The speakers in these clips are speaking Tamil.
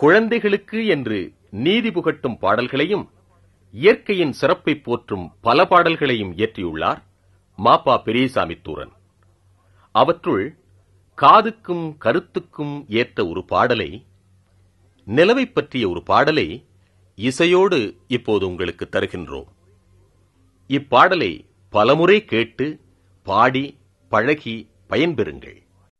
குழந்தைகளுக்கு என்று நீதி புகட்டும் பாடல்களையும் இயற்கையின் சிறப்பை போற்றும் பல பாடல்களையும் இயற்றியுள்ளார் மாப்பா பெரியசாமி தூரன் அவற்றுள் காதுக்கும் கருத்துக்கும் ஏற்ற ஒரு பாடலை நிலவை பற்றிய ஒரு பாடலை இசையோடு இப்போது உங்களுக்கு தருகின்றோம் இப்பாடலை பலமுறை கேட்டு பாடி பழகி பயன்பெறுங்கள்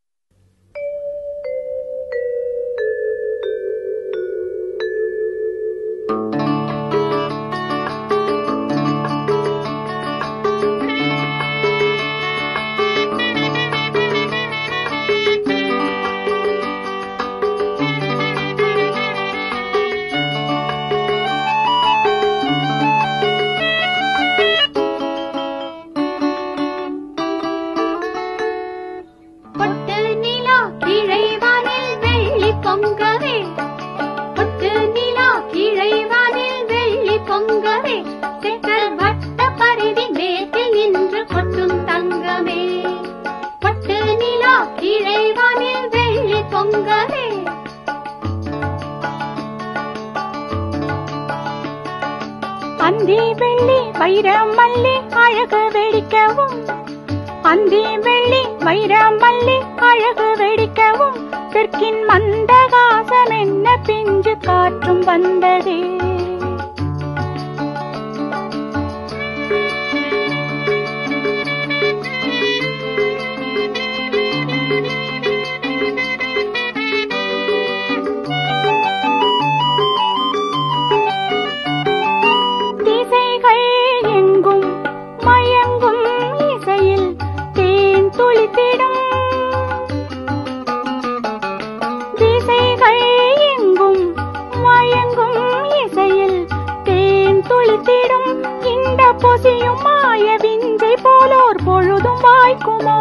பொட்டு நிலா கீழே வானில் வெள்ளி பொங்கவே பொட்டு நிலா கீழே வானில் வெள்ளி பொங்கவே சேகர் வட்ட பரிதி மேட்டில் நின்று கொட்டும் தங்கமே பொட்டு நிலா கீழே வானில் வெள்ளி பொங்கவே அந்தி வெள்ளி வைரம் மல்லி அழகு வெடிக்கவும் அந்தி வெள்ளி வைரம் மல்லி அழகு வெடிக்கவும் தெற்கின் மந்தகாசம் என்ன பிஞ்சு காற்றும் வந்ததே திசைகள் எங்கும் மயங்கும் இசையில் தேன் துளித்திடும் திசைகள் எங்கும் மயங்கும் இசையில் தேன் துளித்திடும் இந்த பொசியும் மாய விஞ்சை போலோர் பொழுதும் வாய்க்குமோ